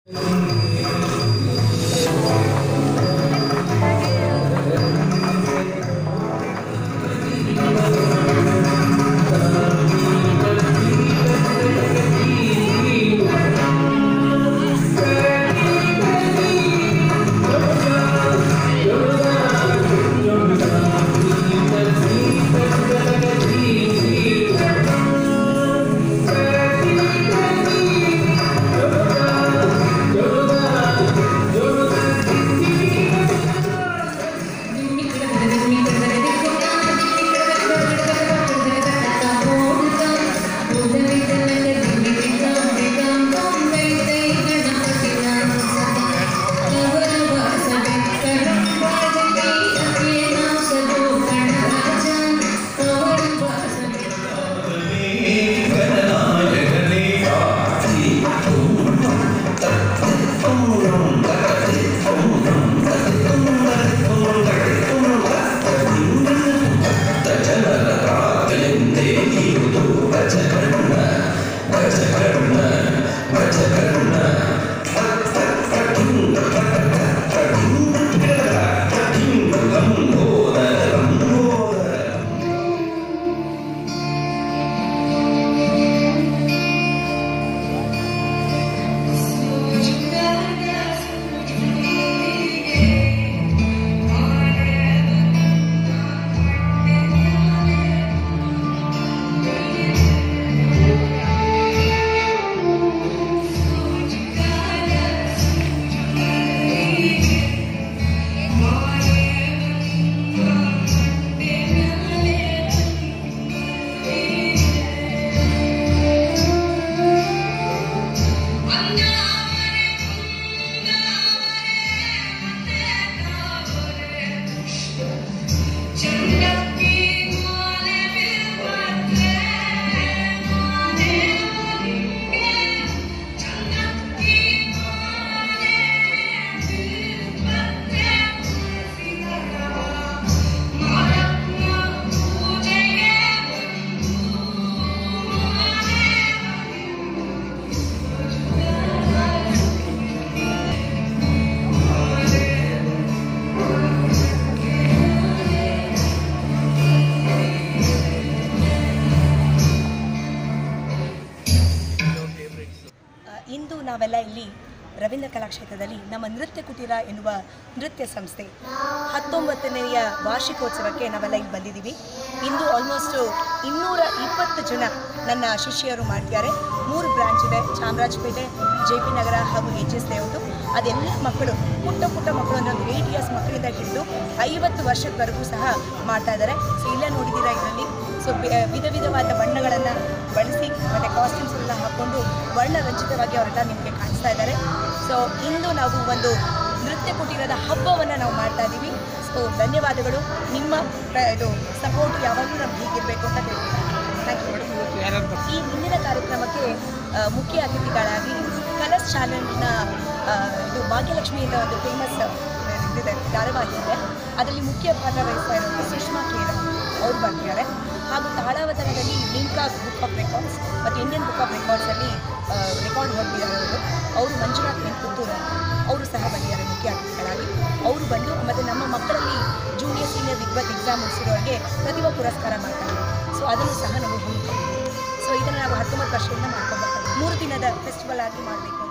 ಆ, ಇಂದು ನಾವೆಲ್ಲ ಇಲ್ಲಿ ರವೀಂದ್ರ ಕಲಾಕ್ಷೇತ್ರದಲ್ಲಿ ನಮ್ಮ ನೃತ್ಯ ಕುಟೀರ ಎನ್ನುವ ನೃತ್ಯ ಸಂಸ್ಥೆ ಹತ್ತೊಂಬತ್ತನೆಯ ವಾರ್ಷಿಕೋತ್ಸವಕ್ಕೆ ನಾವೆಲ್ಲ ಇಲ್ಲಿ ಬಂದಿದ್ದೀವಿ ಇಂದು ಆಲ್ಮೋಸ್ಟು ಇನ್ನೂರ ಇಪ್ಪತ್ತು ಜನ ನನ್ನ ಶಿಷ್ಯರು ಮಾಡ್ತಿದ್ದಾರೆ ಮೂರು ಬ್ರಾಂಚ್ ಇದೆ ಚಾಮರಾಜಪೇಟೆ ಜೆ ಪಿ ನಗರ ಹಾಗೂ ಎಚ್ ಎಸ್ ಲೇಔಟು ಅದೆಲ್ಲ ಮಕ್ಕಳು ಪುಟ್ಟ ಪುಟ್ಟ ಮಕ್ಕಳು ಅಂದರೆ ಒಂದು ಏಯ್ಟ್ ಇಯರ್ಸ್ ಮಕ್ಕಳಿಂದ ಹಿಡಿದು ಐವತ್ತು ವರ್ಷದವರೆಗೂ ಸಹ ಮಾಡ್ತಾ ಇದ್ದಾರೆ ಸೊ ಇಲ್ಲೇ ನೋಡಿದ್ದೀರಾ ಇದರಲ್ಲಿ ಸೊ ವಿಧ ವಿಧವಾದ ಬಣ್ಣಗಳನ್ನು ಬಳಸಿ ಮತ್ತು ಕಾಸ್ಟ್ಯೂಮ್ಸ್ ಎಲ್ಲ ಹಾಕ್ಕೊಂಡು ವರ್ಣರಂಜಿತವಾಗಿ ಅವರೆಲ್ಲ ನಿಮಗೆ ಕಾಣಿಸ್ತಾ ಇದ್ದಾರೆ ಸೊ ಇಂದು ನಾವು ಒಂದು ನೃತ್ಯ ಕುಟೀರದ ಹಬ್ಬವನ್ನು ನಾವು ಮಾಡ್ತಾ ಇದ್ದೀವಿ ಸೊ ಧನ್ಯವಾದಗಳು ನಿಮ್ಮ ಪ್ರ- ಇದು ಸಪೋರ್ಟ್ ಯಾವಾಗಲೂ ನಮ್ಗೆ ಹೀಗಿರಬೇಕು ಅಂತ ಕೇಳ್ತೀನಿ ಥ್ಯಾಂಕ್ ಯು ಈ ಮುಂದಿನ ಕಾರ್ಯಕ್ರಮಕ್ಕೆ ಆ, ಮುಖ್ಯ ಅತಿಥಿಗಳಾಗಿ ಕಲರ್ಸ್ ಚಾನೆಲ್ನ ಆ, ಇದು ಭಾಗ್ಯಲಕ್ಷ್ಮಿ ಅಂತ ಒಂದು ಫೇಮಸ್ ಇದಿದೆ ಧಾರಾವಾಹಿ ಇದೆ ಅದರಲ್ಲಿ ಮುಖ್ಯ ಪಾತ್ರ ವಹಿಸ್ತಾ ಇರೋದು ಸುಷ್ಮಾ ಕೇರ ಅವರು ಬರ್ತಿದ್ದಾರೆ ಹಾಗೂ ತಾಳಾವತನದಲ್ಲಿ ಲಿಂಕಾ ಬುಕ್ ಆಫ್ ರೆಕಾರ್ಡ್ಸ್ ಮತ್ತು ಇಂಡಿಯನ್ ಬುಕ್ ಆಫ್ ರೆಕಾರ್ಡ್ಸಲ್ಲಿ ರೆಕಾರ್ಡ್ ಹೊಂದಿದ್ದಾರೆ ಅವರು ಅವರು ಮಂಜುನಾಥ್ ಎನ್ ಪುತ್ತೂರು ಅವರು ಸಹ ಬಂದಿದ್ದಾರೆ ಮುಖ್ಯ ಅತಿಥಿಗಳಾಗಿ ಅವರು ಬಂದು ಮತ್ತು ನಮ್ಮ ಮಕ್ಕಳಲ್ಲಿ ಜೂನಿಯರ್ ಸೀನಿಯರ್ ವಿದ್ವತ್ ಎಕ್ಸಾಮ್ ಮುಗಿಸಿರೋರಿಗೆ ಪ್ರತಿಭಾ ಪುರಸ್ಕಾರ ಮಾಡ್ತಾರೆ ಸೊ ಅದನ್ನು ಸಹ ನಾವು ಹಮ್ಮಿಕೊಂಡಿದ್ದೀವಿ ಸೊ ಇದನ್ನು ನಾವು ಹತ್ತೊಂಬತ್ತು ವರ್ಷದಿಂದ ಮಾಡ್ಕೊಂಡು ಬರ್ತಾ ಇದ್ದೀವಿ. ಮೂರು ದಿನದ ಫೆಸ್ಟಿವಲ್ ಆಗಿ ಮಾಡಬೇಕು